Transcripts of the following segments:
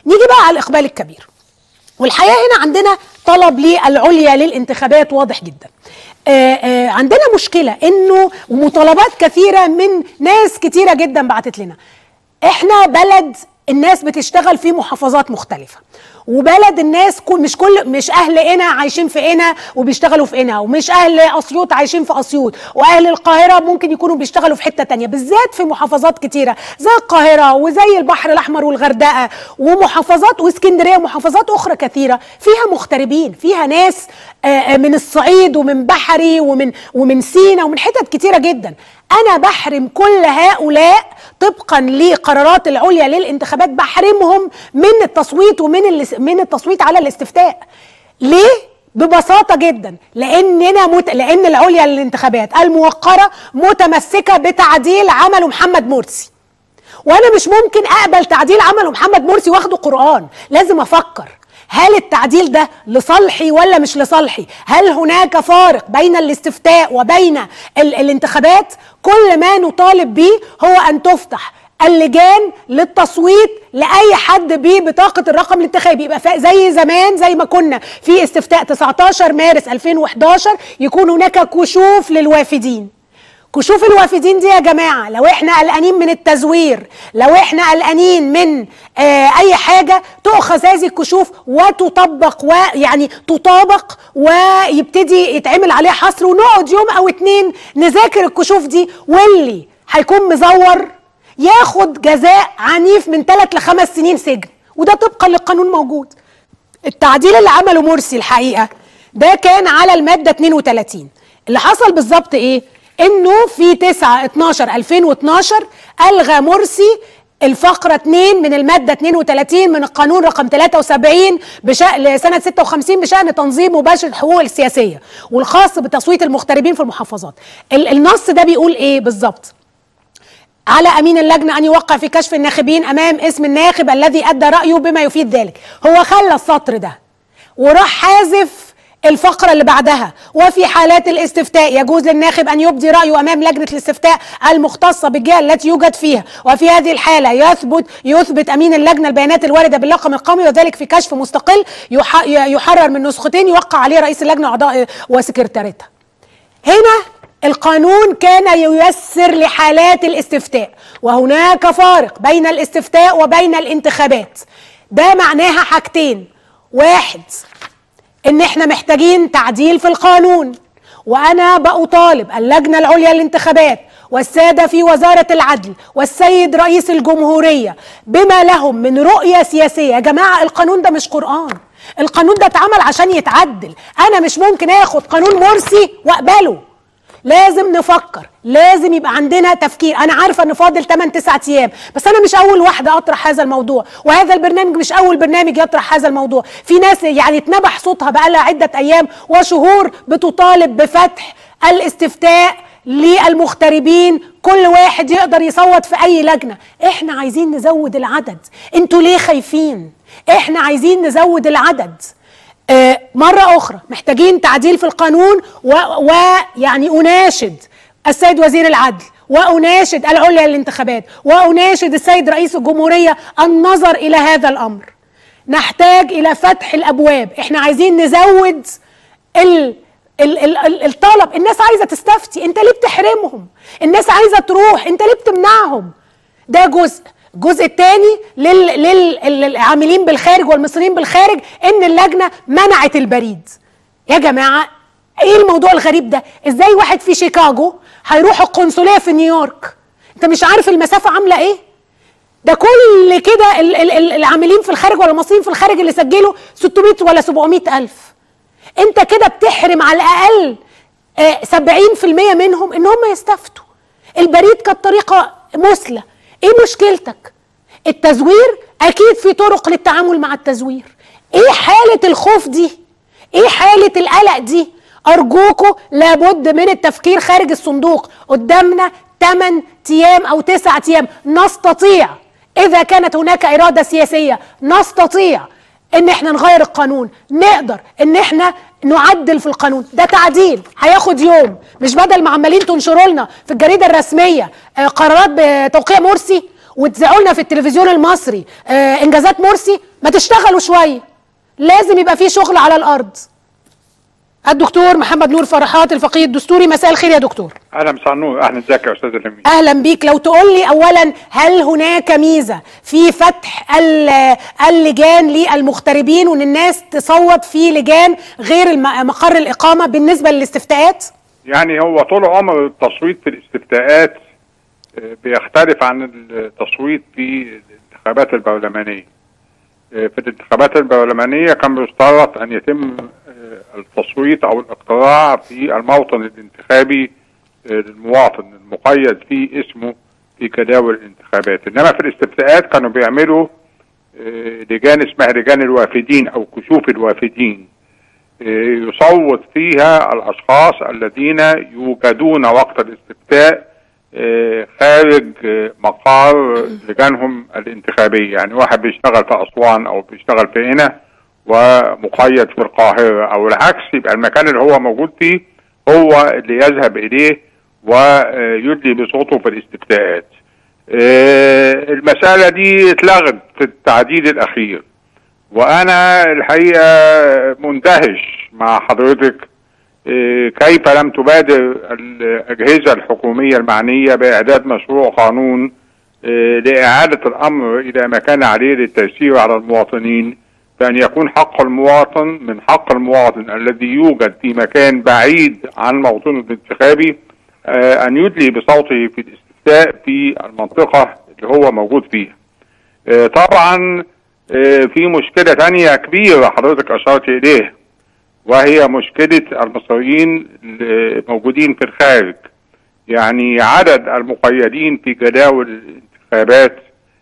نيجي بقى على الاقبال الكبير والحقيقه هنا عندنا طلب للعليا للانتخابات واضح جدا آآ آآ عندنا مشكله انه ومطالبات كثيره من ناس كتيره جدا بعتت لنا احنا بلد الناس بتشتغل في محافظات مختلفه وبلد الناس كل مش كل مش اهل قنا عايشين في قنا وبيشتغلوا في قنا ومش اهل اسيوط عايشين في اسيوط واهل القاهره ممكن يكونوا بيشتغلوا في حته تانية بالذات في محافظات كتيره زي القاهره وزي البحر الاحمر والغردقه ومحافظات واسكندريه ومحافظات اخرى كثيره فيها مغتربين فيها ناس من الصعيد ومن بحري ومن ومن سينا ومن حتت كتيره جدا انا بحرم كل هؤلاء طبقا لقرارات العليا للانتخابات بحرمهم من التصويت ومن من التصويت على الاستفتاء ليه ببساطه جدا لاننا مت... لان العليا للانتخابات الموقره متمسكه بتعديل عمله محمد مرسي وانا مش ممكن اقبل تعديل عمله محمد مرسي واخده قران لازم افكر هل التعديل ده لصالحي ولا مش لصالحي هل هناك فارق بين الاستفتاء وبين ال الانتخابات كل ما نطالب به هو ان تفتح اللجان للتصويت لاي حد ببطاقه الرقم الانتخابي يبقى زي زمان زي ما كنا في استفتاء 19 مارس 2011 يكون هناك كشوف للوافدين كشوف الوافدين دي يا جماعه لو احنا قلقانين من التزوير لو احنا قلقانين من آه اي حاجه تؤخذ هذه الكشوف وتطبق ويعني تطابق ويبتدي يتعمل عليها حصر ونقعد يوم او اتنين نذاكر الكشوف دي واللي هيكون مزور ياخد جزاء عنيف من ثلاث لخمس سنين سجن وده طبقا للقانون موجود التعديل اللي عمله مرسي الحقيقه ده كان على الماده 32 اللي حصل بالظبط ايه انه في 9 12 2012 الغى مرسي الفقرة 2 من المادة 32 من القانون رقم 73 بشأن سنة 56 بشأن تنظيم مباشر الحقوق السياسية والخاص بتصويت المغتربين في المحافظات النص ده بيقول ايه بالظبط على امين اللجنه ان يوقع في كشف الناخبين امام اسم الناخب الذي ادى رايه بما يفيد ذلك هو خلى السطر ده وراح حازف الفقرة اللي بعدها وفي حالات الاستفتاء يجوز للناخب أن يبدي رأيه أمام لجنة الاستفتاء المختصة بالجهة التي يوجد فيها وفي هذه الحالة يثبت يثبت أمين اللجنة البيانات الواردة بالرقم القومي وذلك في كشف مستقل يحرر من نسختين يوقع عليه رئيس اللجنة وأعضاء وسكرتارتها هنا القانون كان ييسر لحالات الاستفتاء وهناك فارق بين الاستفتاء وبين الانتخابات ده معناها حاجتين واحد ان احنا محتاجين تعديل في القانون وانا بأطالب اللجنة العليا للانتخابات والسادة في وزارة العدل والسيد رئيس الجمهورية بما لهم من رؤية سياسية يا جماعة القانون ده مش قرآن القانون ده اتعمل عشان يتعدل انا مش ممكن اخد قانون مرسي واقبله لازم نفكر لازم يبقى عندنا تفكير انا عارفه ان فاضل 8 9 ايام بس انا مش اول واحده اطرح هذا الموضوع وهذا البرنامج مش اول برنامج يطرح هذا الموضوع في ناس يعني اتنبح صوتها بقى لها عده ايام وشهور بتطالب بفتح الاستفتاء للمغتربين كل واحد يقدر يصوت في اي لجنه احنا عايزين نزود العدد انتوا ليه خايفين احنا عايزين نزود العدد آه مرة أخرى محتاجين تعديل في القانون ويعني و أناشد السيد وزير العدل وأناشد العليا للانتخابات وأناشد السيد رئيس الجمهورية النظر إلى هذا الأمر نحتاج إلى فتح الأبواب إحنا عايزين نزود ال ال ال الطلب الناس عايزة تستفتي أنت ليه بتحرمهم الناس عايزة تروح أنت ليه بتمنعهم ده جزء الجزء الثاني للعاملين بالخارج والمصريين بالخارج ان اللجنه منعت البريد يا جماعه ايه الموضوع الغريب ده ازاي واحد في شيكاغو هيروح القنصليه في نيويورك انت مش عارف المسافه عامله ايه ده كل كده العاملين في الخارج ولا المصريين في الخارج اللي سجلوا 600 ولا 700 الف انت كده بتحرم على الاقل 70% منهم ان هم يستفتوا البريد كانت طريقه مثلى ايه مشكلتك التزوير اكيد في طرق للتعامل مع التزوير ايه حالة الخوف دي ايه حالة القلق دي ارجوكوا لابد من التفكير خارج الصندوق قدامنا 8 ايام او 9 ايام نستطيع اذا كانت هناك اراده سياسيه نستطيع ان احنا نغير القانون نقدر ان احنا نعدل في القانون ده تعديل هياخد يوم مش بدل ما عمالين تنشروا لنا في الجريده الرسميه قرارات بتوقيع مرسي وتذيعوا لنا في التلفزيون المصري آه انجازات مرسي ما تشتغلوا شويه لازم يبقى في شغل على الارض الدكتور محمد نور فرحات الفقيه الدستوري مساء الخير يا دكتور اهلا مساء النور اهلا ازيك يا استاذ الامين اهلا بيك لو تقول لي اولا هل هناك ميزه في فتح ال- اللجان للمغتربين وان الناس تصوت في لجان غير الم- مقر الاقامه بالنسبه للاستفتاءات يعني هو طول عمر التصويت في الاستفتاءات آه، بيختلف عن التصويت في الانتخابات البرلمانيه آه، في الانتخابات البرلمانيه كان بيشترط ان يتم آه، التصويت او الاقتراع في الموطن الانتخابي آه، للمواطن المقيد في اسمه في جداول الانتخابات انما في الاستفتاءات كانوا بيعملوا آه، لجان اسمها لجان الوافدين او كشوف الوافدين يصوت فيها الاشخاص الذين يوجدون وقت الاستفتاء آه، خارج آه، مقار لجانهم الانتخابيه يعني واحد بيشتغل في اسوان او بيشتغل في هنا ومقيد في القاهره او العكس يبقى المكان اللي هو موجود فيه هو اللي يذهب اليه ويدلي بصوته في الاستفتاءات آه، المساله دي اتلغت في التعديل الاخير وانا الحقيقه مندهش مع حضرتك إيه، كيف لم تبادر الاجهزه الحكوميه المعنيه باعداد مشروع قانون إيه، لاعاده الامر الى ما كان عليه للتيسير على المواطنين بان يكون حق المواطن من حق المواطن الذي يوجد في مكان بعيد عن موطنه الانتخابي آه، ان يدلي بصوته في الاستفتاء في المنطقه اللي هو موجود فيها. آه، طبعا آه، في مشكلة تانية كبيرة حضرتك أشرت إليها وهي مشكلة المصريين الموجودين في الخارج يعني عدد المقيدين في جداول الانتخابات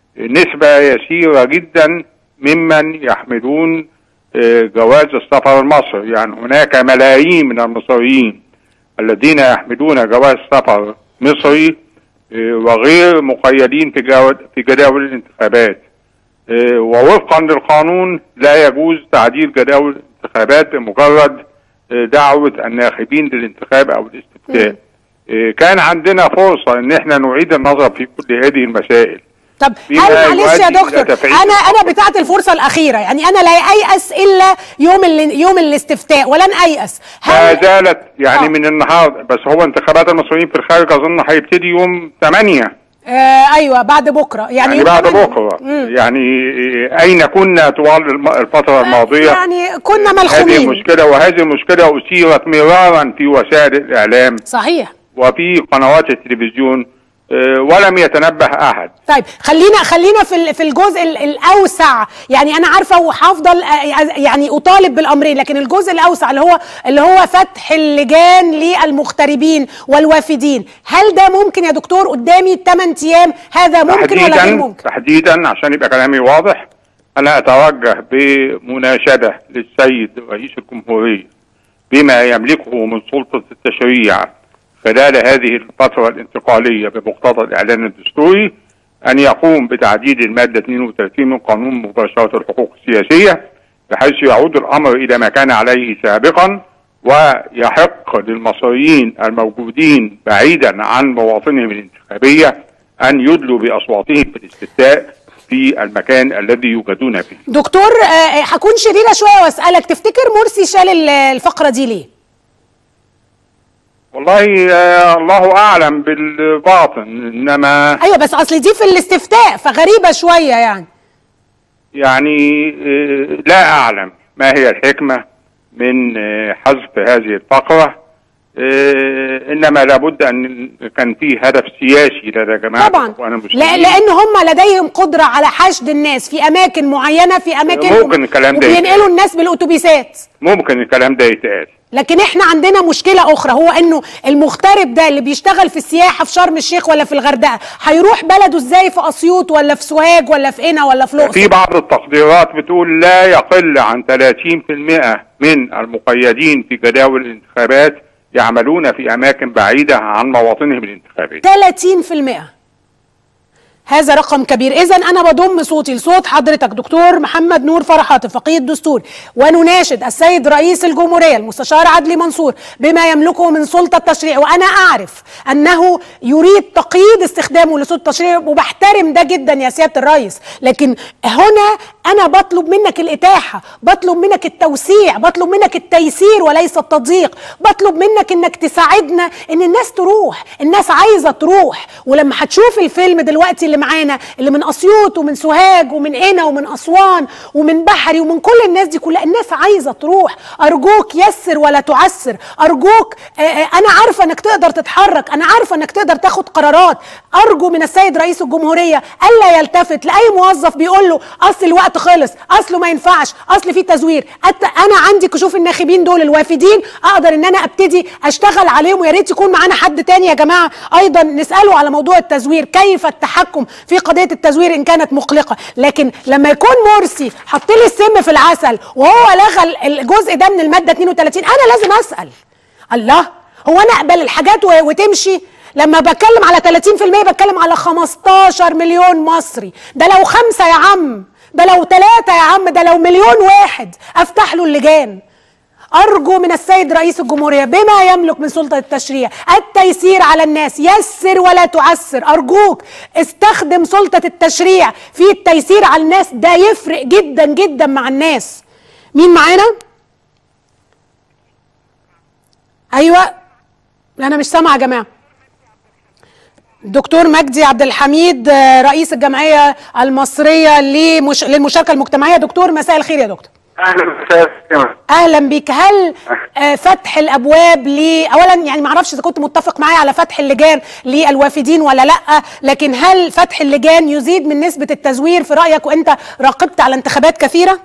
نسبة يسيرة جدا ممن يحملون آه، جواز السفر المصري يعني هناك ملايين من المصريين الذين يحملون جواز سفر مصري آه، وغير مقيدين في جوا- في جداول الانتخابات آه، ووفقا للقانون لا يجوز تعديل جداول الانتخابات بمجرد آه، دعوة الناخبين للانتخاب او الاستفتاء آه، كان عندنا فرصة ان احنا نعيد النظر في كل هذه المسائل طب بما هل معلش يا يؤدي إلى دكتور تفعيل انا انا الحق. بتاعت الفرصه الاخيره يعني انا لا ايأس الا يوم ال- يوم الاستفتاء ولن ايأس ما هل زالت يعني آه. من النهارده بس هو انتخابات المصريين في الخارج اظن هيبتدي يوم 8 آه ايوه بعد بكره يعني, يعني يوم بعد تمانية. بكره مم. يعني آه، اين كنا طوال الم- الفتره الماضيه يعني كنا هذه ملخومين المشكله وهذه المشكله اثيرت مرارا في وسائل الاعلام صحيح وفي قنوات التلفزيون آه، ولم يتنبه احد طيب خلينا خلينا في ال- في الجزء ال- الاوسع يعني انا عارفه وهفضل آه، يعني اطالب بالامرين لكن الجزء الاوسع اللي هو اللي هو فتح اللجان للمغتربين والوافدين هل ده ممكن يا دكتور قدامي 8 ايام هذا ممكن ولا غير تحديدا ممكن تحديدا عشان يبقى كلامي واضح انا اتوجه بمناشده للسيد رئيس الجمهوريه بما يملكه من سلطه التشريع خلال هذه الفتره الانتقاليه بمقتضى الاعلان الدستوري ان يقوم بتعديل الماده 32 من قانون مباشره الحقوق السياسيه بحيث يعود الامر الى ما كان عليه سابقا ويحق للمصريين الموجودين بعيدا عن مواطنهم الانتخابيه ان يدلوا باصواتهم في الاستفتاء في المكان الذي يوجدون فيه. دكتور آه، هكون شريره شويه واسالك تفتكر مرسي شال ال- الفقره دي ليه والله آه الله اعلم بالباطن انما ايوه بس اصل دي في الاستفتاء فغريبه شويه يعني يعني آه لا اعلم ما هي الحكمه من آه حذف هذه الفقره آه انما لابد ان كان في هدف سياسي لدى جماعه طبعا الإخوان لا المسلمين. لان هم لديهم قدره على حشد الناس في اماكن معينه في اماكن ممكن الكلام ده وبينقلوا يتقال. الناس بالاتوبيسات ممكن الكلام ده يتقال لكن احنا عندنا مشكله اخرى هو انه المغترب ده اللي بيشتغل في السياحه في شرم الشيخ ولا في الغردقه هيروح بلده ازاي في اسيوط ولا في سوهاج ولا في قنا ولا في في الاقصر بعض التقديرات بتقول لا يقل عن 30% من المقيدين في جداول الانتخابات يعملون في اماكن بعيده عن مواطنهم الانتخابيه 30% هذا رقم كبير اذا انا بضم صوتي لصوت حضرتك دكتور محمد نور فرحات فقيه الدستور ونناشد السيد رئيس الجمهوريه المستشار عدلي منصور بما يملكه من سلطه تشريع وانا اعرف انه يريد تقييد استخدامه لسلطه التشريع وبحترم ده جدا يا سياده الرئيس لكن هنا انا بطلب منك الاتاحه بطلب منك التوسيع بطلب منك التيسير وليس التضييق بطلب منك انك تساعدنا ان الناس تروح الناس عايزه تروح ولما هتشوف الفيلم دلوقتي اللي معانا اللي من اسيوط ومن سوهاج ومن قنا ومن اسوان ومن بحري ومن كل الناس دي كلها الناس عايزه تروح ارجوك يسر ولا تعسر ارجوك آه، آه، انا عارفه انك تقدر تتحرك انا عارفه انك تقدر تاخد قرارات ارجو من السيد رئيس الجمهوريه الا يلتفت لاي موظف بيقول له اصل الوقت خلص اصله ما ينفعش اصل في تزوير أت- انا عندي كشوف الناخبين دول الوافدين اقدر ان انا ابتدي اشتغل عليهم ويا ريت يكون معانا حد تاني يا جماعه ايضا نساله على موضوع التزوير كيف التحكم في قضيه التزوير ان كانت مقلقه لكن لما يكون مرسي حط لي السم في العسل وهو لغى الجزء ده من الماده 32 انا لازم اسال الله هو انا اقبل الحاجات و- وتمشي لما بتكلم على 30% بتكلم على 15 مليون مصري ده لو خمسة يا عم ده لو ثلاثة يا عم ده لو مليون واحد افتح له اللجان أرجو من السيد رئيس الجمهورية بما يملك من سلطة التشريع التيسير على الناس يسر ولا تعسر أرجوك استخدم سلطة التشريع في التيسير على الناس ده يفرق جدا جدا مع الناس مين معانا؟ أيوة لا أنا مش سامعة يا جماعة دكتور مجدي عبد الحميد آه، رئيس الجمعية المصرية لمش... للمشاركة المجتمعية دكتور مساء الخير يا دكتور اهلا وسهلا اهلا بك هل آه، فتح الابواب ل اولا يعني ما اعرفش اذا كنت متفق معايا على فتح اللجان للوافدين ولا لا لكن هل فتح اللجان يزيد من نسبه التزوير في رايك وانت راقبت على انتخابات كثيره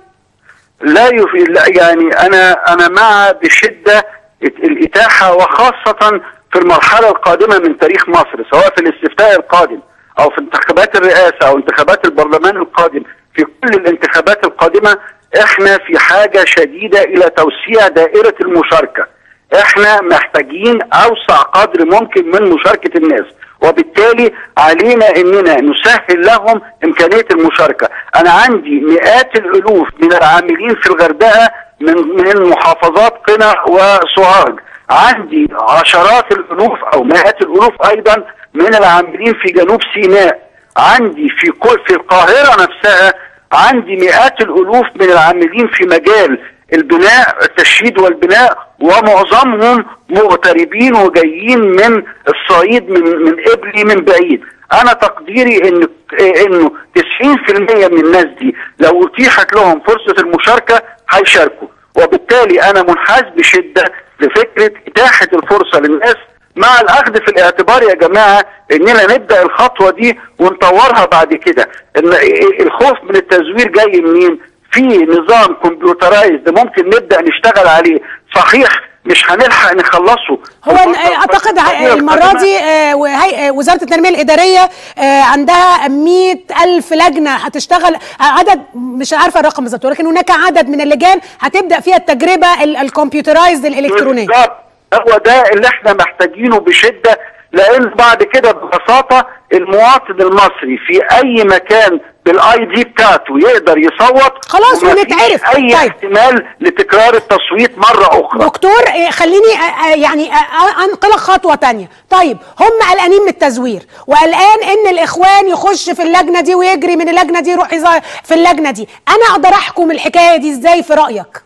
لا يفي لا يعني انا انا مع بشده الاتاحه وخاصه في المرحله القادمه من تاريخ مصر سواء في الاستفتاء القادم او في انتخابات الرئاسه او انتخابات البرلمان القادم في كل الانتخابات القادمه احنا في حاجه شديده الى توسيع دائره المشاركه احنا محتاجين اوسع قدر ممكن من مشاركه الناس وبالتالي علينا اننا نسهل لهم امكانيه المشاركه انا عندي مئات الالوف من العاملين في الغردقه من من محافظات قنا وسوهاج عندي عشرات الالوف او مئات الالوف ايضا من العاملين في جنوب سيناء عندي في كل في القاهره نفسها عندي مئات الالوف من العاملين في مجال البناء التشييد والبناء ومعظمهم مغتربين وجايين من الصعيد من من قبلي من بعيد انا تقديري ان انه 90% من الناس دي لو اتيحت لهم فرصه المشاركه هيشاركوا وبالتالي انا منحاز بشده لفكره اتاحه الفرصه للناس مع الاخذ في الاعتبار يا جماعه اننا نبدا الخطوه دي ونطورها بعد كده ان الخوف من التزوير جاي منين في نظام كمبيوترايزد ممكن نبدا نشتغل عليه صحيح مش هنلحق نخلصه هو اعتقد المره دي آه، وهي- آه، وزاره التنميه الاداريه آه، عندها 100 الف لجنه هتشتغل آه، عدد مش عارفه الرقم بالظبط ولكن هناك عدد من اللجان هتبدا فيها التجربه ال- الكمبيوترايزد الالكترونيه بالظبط هو ده اللي احنا محتاجينه بشده لان بعد كده ببساطه المواطن المصري في اي مكان بالاي دي بتاعته يقدر يصوت خلاص ومفيش ونتعرف. اي طيب. احتمال لتكرار التصويت مره اخرى دكتور آه، خليني آه، آه، يعني آه، آه، انقلك خطوه تانية طيب هم قلقانين من التزوير وقلقان ان الاخوان يخش في اللجنه دي ويجري من اللجنه دي يروح يظهر في اللجنه دي انا اقدر احكم الحكايه دي ازاي في رايك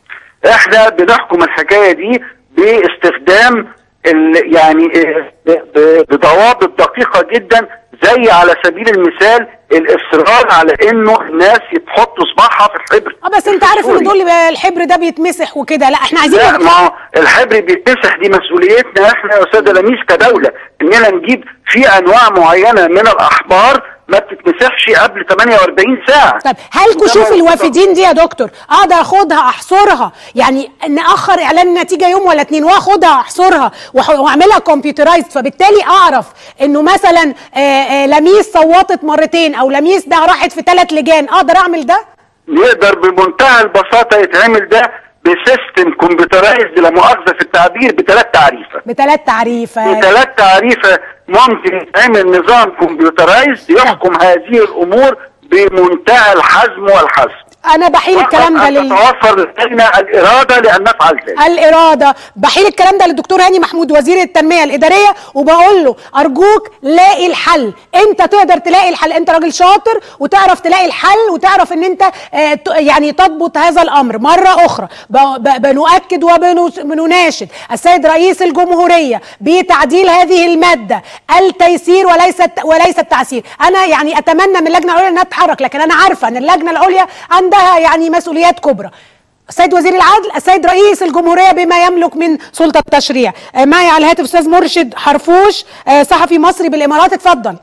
احنا بنحكم الحكايه دي باستخدام ال- يعني اه، ب- ب- بضوابط دقيقه جدا زي على سبيل المثال الاصرار على انه الناس تحط صباعها في الحبر اه بس انت عارف ان الدستوري. دول الحبر ده بيتمسح وكده لا احنا عايزين لا ما هو الحبر بيتمسح دي مسؤوليتنا احنا يا استاذ لميس كدوله اننا نجيب في انواع معينه من الاحبار ما بتتمسحش قبل 48 ساعه طيب هل وده كشوف موجود. الوافدين دي يا دكتور اقدر اخدها احصرها يعني ناخر اعلان النتيجه يوم ولا اتنين واخدها احصرها وح- واعملها كمبيوترايزد فبالتالي اعرف انه مثلا آه، آه، لميس صوتت مرتين او لميس ده راحت في ثلاث لجان اقدر اعمل ده يقدر بمنتهى البساطه يتعمل ده بسيستم كمبيوترايزد لا مؤاخذه في التعبير بثلاث تعريفه بثلاث تعريفات بثلاث تعريفه ممكن يعمل نظام كمبيوترايزد يحكم هذه الامور بمنتهى الحزم والحسم انا بحيل الكلام ده فقط أن لل... تتوفر لدينا الاراده لان نفعل ذلك الاراده بحيل الكلام ده للدكتور هاني محمود وزير التنميه الاداريه وبقول له ارجوك لاقي الحل انت تقدر تلاقي الحل انت راجل شاطر وتعرف تلاقي الحل وتعرف ان انت آه ت- يعني تضبط هذا الامر مره اخرى ب- ب- بنؤكد وبنناشد السيد رئيس الجمهوريه بتعديل هذه الماده التيسير وليس الت- وليس التعسير انا يعني اتمنى من اللجنه العليا انها تتحرك لكن انا عارفه ان اللجنه العليا عندها يعني مسؤوليات كبرى السيد وزير العدل السيد رئيس الجمهورية بما يملك من سلطة التشريع آه، معي على الهاتف أستاذ مرشد حرفوش آه، صحفي مصري بالإمارات اتفضل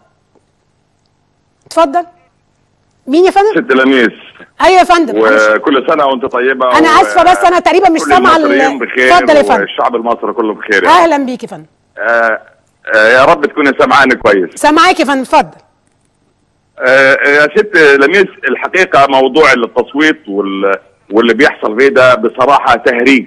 اتفضل مين يا فندم؟ ست لميس أيوة يا فندم معلش. وكل سنه وانت طيبه أنا و- آسفة بس أنا تقريبا مش كل سامعة ال- المصريين بخير اتفضل يا فندم والشعب المصري كله بخير يعني. أهلا بيك يا فندم آه آه يا رب تكوني سامعاني كويس سامعاك يا فندم اتفضل آه يا ست لميس الحقيقه موضوع التصويت وال واللي بيحصل فيه ده بصراحه تهريج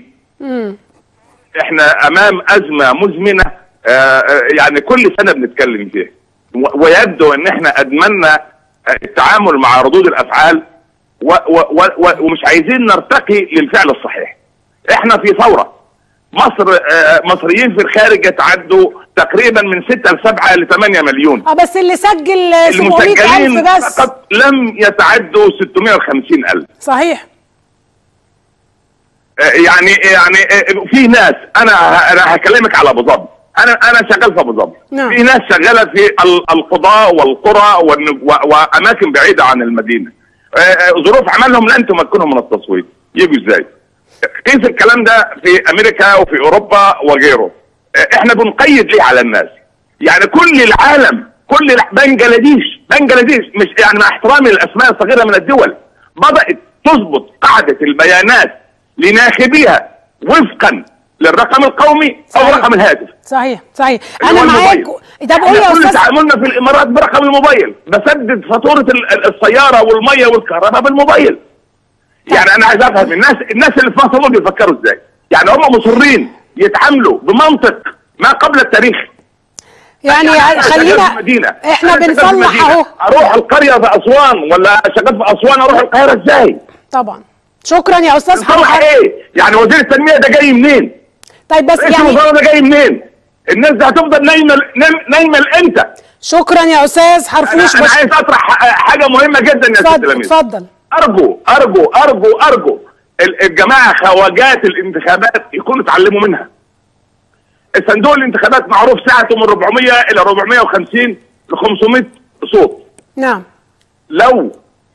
احنا امام ازمه مزمنه آه آه، يعني كل سنه بنتكلم فيها و- ويبدو ان احنا ادمنا آه، التعامل مع ردود الافعال و و و و ومش عايزين نرتقي للفعل الصحيح احنا في ثوره مصر آه، مصريين في الخارج يتعدوا تقريبا من 6 ل 7 ل 8 مليون اه بس اللي سجل آه، 700 المسجلين ألف بس فقط لم يتعدوا 650 ألف صحيح آه، يعني يعني آه، في ناس انا ه- انا هكلمك على ابو ظبي انا انا شغال في ابو ظبي نعم. في ناس شغاله في ال- القضاء والقرى والن- و- واماكن بعيده عن المدينه آه، آه، ظروف عملهم لن تمكنهم من التصويت يجوا ازاي قيس الكلام ده في امريكا وفي اوروبا وغيره آه، احنا بنقيد ليه على الناس يعني كل العالم كل الع- بنجلاديش بنجلاديش مش يعني مع احترامي للاسماء الصغيره من الدول بدات تضبط قاعده البيانات لناخبيها وفقا للرقم القومي او صحيح. رقم الهاتف صحيح صحيح اللي أنا هو معاك الموبايل. طب قول احنا يا كل أستاذ تعاملنا في الامارات برقم الموبايل بسدد فاتوره ال- ال- السياره والميه والكهرباء بالموبايل يعني انا عايز افهم الناس الناس اللي في مصر دول بيفكروا ازاي يعني هم مصرين يتعاملوا بمنطق ما قبل التاريخ يعني أنا شغال في خلينا مدينة. احنا أنا شغال في بنصلح مدينة. اهو اروح القريه في اسوان ولا شغال في اسوان اروح القاهره ازاي؟ طبعا شكرا يا استاذ نصلح حرب ايه؟ يعني وزير التنميه ده جاي منين؟ طيب بس رئيس يعني الوزراء ده جاي منين؟ الناس دي هتفضل نايمه نايم- نايمه لامتى؟ شكرا يا استاذ انا, حرفوش أنا بس عايز اطرح ح- حاجه مهمه جدا يا ست اتفضل لميس اتفضل ارجو ارجو ارجو ارجو ال- الجماعه خواجات الانتخابات يكونوا اتعلموا منها الصندوق الانتخابات معروف ساعته من 400 الى 450 ل 500 صوت نعم لو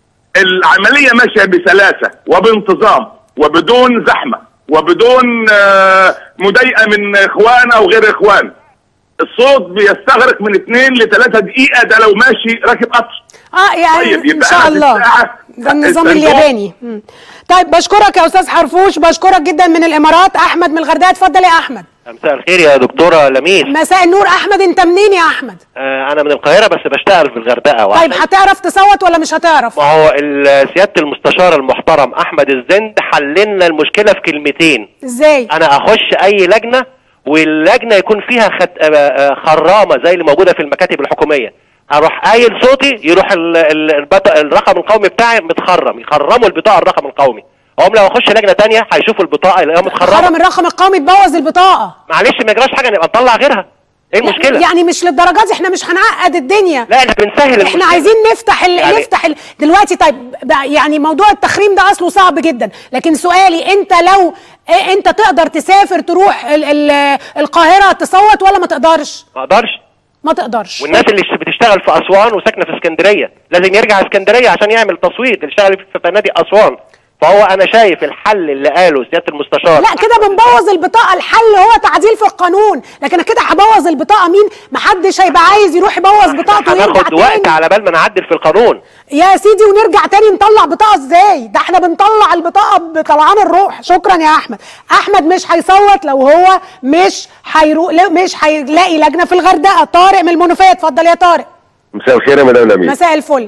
العمليه ماشيه بسلاسه وبانتظام وبدون زحمه وبدون آه، مضايقه من اخوان او غير اخوان الصوت بيستغرق من 2 ل 3 دقيقه ده لو ماشي راكب قطر اه يعني طيب، ان يبقى شاء أنا في الله الساعة ده النظام الصندوق- الياباني مم. طيب بشكرك يا استاذ حرفوش بشكرك جدا من الامارات احمد من الغردقه اتفضل يا احمد مساء الخير يا دكتورة لميس مساء النور احمد انت منين يا احمد آه أنا من القاهرة بس بشتغل في الغردقة طيب وعشان- هتعرف تصوت ولا مش هتعرف ما هو ال- سيادة المستشار المحترم أحمد الزند حل لنا المشكلة في كلمتين ازاي أنا أخش أي لجنة واللجنة يكون فيها خت... آه، آه، خرامة زي اللي موجودة في المكاتب الحكومية اروح قايل صوتي يروح ال... ال... البط... الرقم القومي بتاعي متخرم يخرموا البطاقه الرقم القومي هم لو اخش لجنه تانية هيشوفوا البطاقه يلاقيها خرم متخرمه الرقم القومي تبوظ البطاقه معلش ما يجراش حاجه نبقى نطلع غيرها ايه المشكله يعني مش للدرجات دي احنا مش هنعقد الدنيا لا احنا بنسهل احنا المشكلة. عايزين نفتح ال... يعني- نفتح ال... دلوقتي طيب بقى يعني موضوع التخريم ده اصله صعب جدا لكن سؤالي انت لو إيه انت تقدر تسافر تروح ال... ال... القاهره تصوت ولا ما تقدرش ما اقدرش ما تقدرش والناس اللي بتشتغل في اسوان وساكنه في اسكندريه لازم يرجع اسكندريه عشان يعمل تصويت اللي اشتغل في فنادق اسوان فهو انا شايف الحل اللي قاله سياده المستشار لا كده بنبوظ البطاقه الحل هو تعديل في القانون لكن أنا كده هبوظ البطاقه مين محدش هيبقى عايز يروح يبوظ بطاقته ويرجع هناخد وقت تاني على بال ما نعدل في القانون يا سيدي ونرجع تاني نطلع بطاقه ازاي ده احنا بنطلع البطاقه بطلعان الروح شكرا يا احمد احمد مش هيصوت لو هو مش هيروح مش هيلاقي لجنه في الغردقه طارق من المنوفيه اتفضل يا طارق مساء الخير يا مدام لميس مساء الفل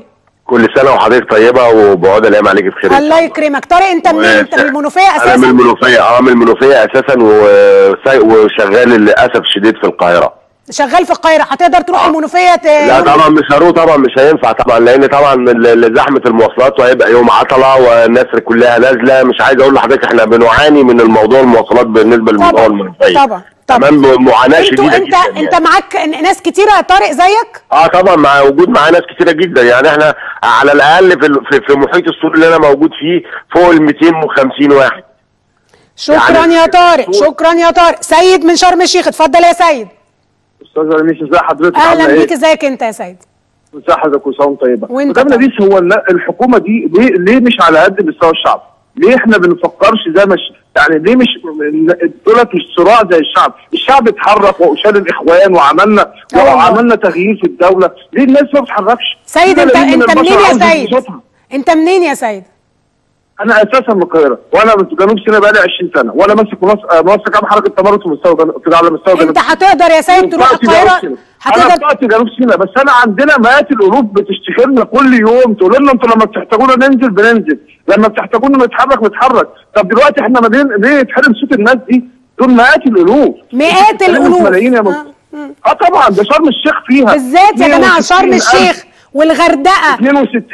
كل سنه وحضرتك طيبه وبعود الايام عليك بخير إن شاء الله يكرمك طارق انت منين انت من المنوفيه انا من اساسا المنوفيه اه من المنوفيه اساسا وساي- وشغال للاسف الشديد في القاهره شغال في القاهره هتقدر تروح المنوفيه ت... لا طبعا مش هروح طبعا مش هينفع طبعا لان طبعا ال- ال- زحمه المواصلات وهيبقى يوم عطله والناس كلها نازله مش عايز اقول لحضرتك احنا بنعاني من الموضوع المواصلات بالنسبه للموضوع طبعا المنوفيه طبعا طبعا تمام معاناه انتوا شديده انت جدا انت يعني. معاك ناس كتيره يا طارق زيك اه طبعا مع وجود معاه ناس كتيره جدا يعني احنا على الاقل في ال- في, في محيط السور اللي انا موجود فيه فوق ال 250 واحد شكرا يعني- يا طارق شكرا يا طارق سيد من شرم الشيخ اتفضل يا سيد استاذ رميس ازي حضرتك اهلا عامله ايه؟ بيك ازيك انت يا سيد ازي حضرتك وسام طيبه وانت مدام طبعا. نبيس هو الل- الحكومه دي ليه ليه مش على قد مستوى الشعب؟ ليه احنا بنفكرش زي مش يعني ليه مش دولت مش صراع زي الشعب؟ الشعب اتحرك وشال الاخوان وعملنا اه والله. وعملنا تغيير في الدوله، ليه الناس ما بتتحركش؟ سيد في انت ملايين من انت البشر منين يا عاوزة سيد صوتها. انت منين يا سيد انا اساسا من القاهره وانا من جنوب سيناء بقالي 20 سنه وانا ماسك منسق آه، منسق عام حركه تمرد في مستوى جنوب- في على مستوى جنوب انت هتقدر يا سيد تروح بتاعتي جنوب القاهره سيناء. انا هتقدر بتاعتي جنوب سيناء بس انا عندنا مئات الالوف بتشتكي لنا كل يوم تقول لنا انتوا لما بتحتاجونا ننزل بننزل لما بتحتاجونا نتحرك نتحرك طب دلوقتي احنا ما ليه ليه يتحرم صوت الناس دي دول مئات الالوف مئات بتتكلموا في الألوف. ملايين يا آه، مصر اه طبعا ده شرم الشيخ فيها بالذات يا جماعه شرم 62,000 الشيخ والغردقه 62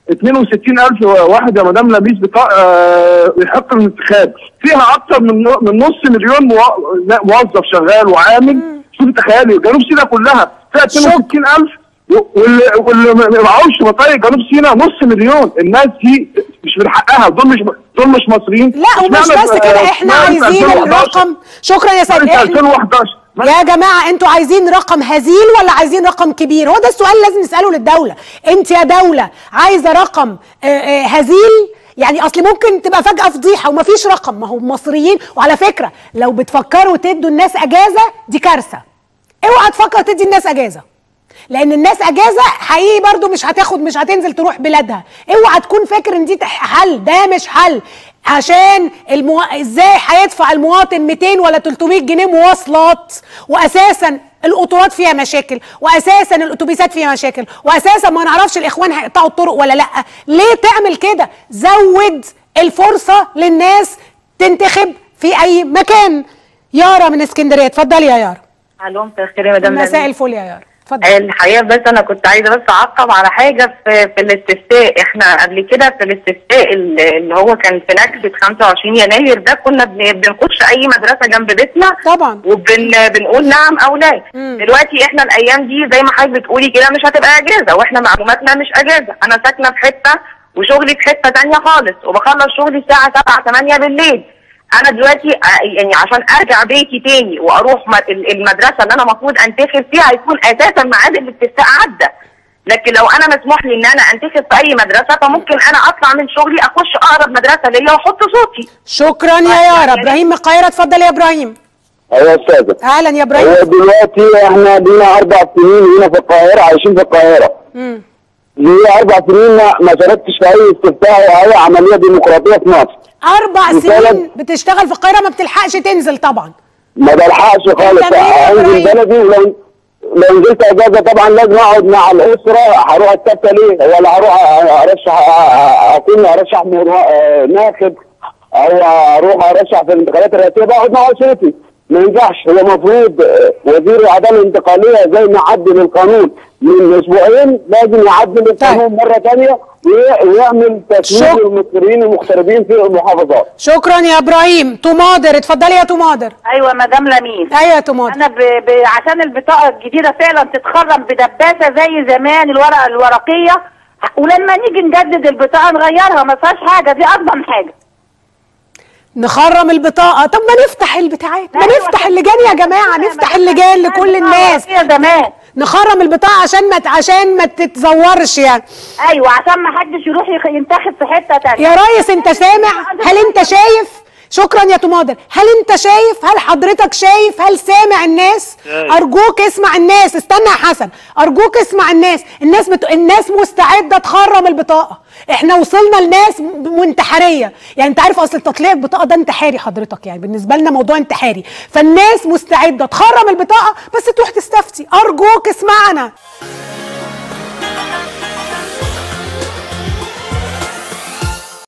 62000 واحد يا مدام لبيس بطاقة آه، يحق الانتخاب فيها اكتر من من نص مليون مو- لا، موظف شغال وعامل شوف تخيلي جنوب سيناء كلها فيها 62000 و- واللي واللي ما معهمش بطايق جنوب سيناء نص مليون الناس دي مش من حقها دول مش دول مش مصريين لا ومش اشمعنى بس في- كده آه، احنا اشمعنى في عايزين 2011 الرقم شكرا يا سيد اشمعنى في احنا 2011 يا جماعة انتوا عايزين رقم هزيل ولا عايزين رقم كبير هو ده السؤال لازم نسأله للدولة انت يا دولة عايزة رقم آه، آه، هزيل يعني اصل ممكن تبقى فجأة فضيحة ومفيش رقم ما هو مصريين وعلى فكرة لو بتفكروا تدوا الناس اجازة دي كارثة اوعى تفكر تدي الناس اجازة لان الناس اجازه حقيقي برضو مش هتاخد مش هتنزل تروح بلادها اوعى تكون فاكر ان دي تح- حل ده مش حل عشان المو... ازاي هيدفع المواطن 200 ولا 300 جنيه مواصلات واساسا القطورات فيها مشاكل واساسا الاتوبيسات فيها مشاكل واساسا ما نعرفش الاخوان هيقطعوا الطرق ولا لا ليه تعمل كده زود الفرصه للناس تنتخب في اي مكان يارا من اسكندريه اتفضلي يا يارا الو مساء الخير يا مدام مساء نبيل. الفل يا يارا اتفضلي الحقيقه بس انا كنت عايزه بس اعقب على حاجه في, في الاستفتاء احنا قبل كده في الاستفتاء اللي اللي هو كان في نكبه 25 يناير ده كنا بن- بنخش اي مدرسه جنب بيتنا طبعا وبن بنقول نعم او لا مم. دلوقتي احنا الايام دي زي ما حضرتك بتقولي كده مش هتبقى اجازه واحنا معلوماتنا مش اجازه انا ساكنه في حته وشغلي في حته تانية خالص وبخلص شغلي الساعه 7 8 بالليل انا دلوقتي آه، يعني عشان ارجع بيتي تاني واروح م- ال- المدرسه اللي انا المفروض انتخب فيها هيكون اساسا ميعاد الاستفتاء عدى لكن لو انا مسموح لي ان انا انتخب في اي مدرسه فممكن انا اطلع من شغلي اخش اقرب مدرسه ليا واحط صوتي شكرا يا يارا ابراهيم من القاهره اتفضل يا ابراهيم ايوه يا استاذه اهلا يا هو ابراهيم دلوقتي احنا لينا اربع سنين هنا في القاهره عايشين في القاهره مم. ليا اربع سنين ما ما شاركتش في اي استفتاء او اي عمليه ديمقراطيه في مصر اربع مثلاً- سنين بتشتغل في القاهره ما بتلحقش تنزل طبعا ما بلحقش خالص أنت مين يا انزل إبراهيم؟ بلدي ولو لو نزلت اجازه طبعا لازم اقعد مع الاسره هروح استفتى ليه ولا هروح ارشح اكون ارشح مر- ناخب او اروح ارشح في الانتخابات الرئاسيه بقعد مع اسرتي ما ينفعش هو المفروض وزير العداله الانتقاليه زي ما عدل القانون من اسبوعين لازم يعدل القانون مره ثانيه ويعمل تسويق شك- للمصريين المغتربين في المحافظات شكرا يا ابراهيم تماضر اتفضلي يا تماضر ايوه مدام لمين ايوه يا تماضر انا ب... ب... عشان البطاقه الجديده فعلا تتخرم بدباسه زي زمان الورقه الورقيه ولما نيجي نجدد البطاقه نغيرها ما فيهاش حاجه دي اضمن حاجه نخرم البطاقه طب ما نفتح البتاعات ما أيوة، نفتح طب اللجان يا كده جماعه ما نفتح كانش اللجان زمان لكل بطاقة الناس ورقية زمان نخرم البطاقه عشان ما ت- عشان ما تتزورش يعني ايوه عشان ما حدش يروح يخ- ينتخب في حته تانية يا ريس انت سامع هل انت شايف شكرا يا تماضر هل انت شايف هل حضرتك شايف هل سامع الناس شايف. ارجوك اسمع الناس استنى يا حسن ارجوك اسمع الناس الناس بت... الناس مستعده تخرم البطاقه احنا وصلنا لناس م- منتحريه يعني انت عارف اصل تطليع البطاقه ده انتحاري حضرتك يعني بالنسبه لنا موضوع انتحاري فالناس مستعده تخرم البطاقه بس تروح تستفتي ارجوك اسمعنا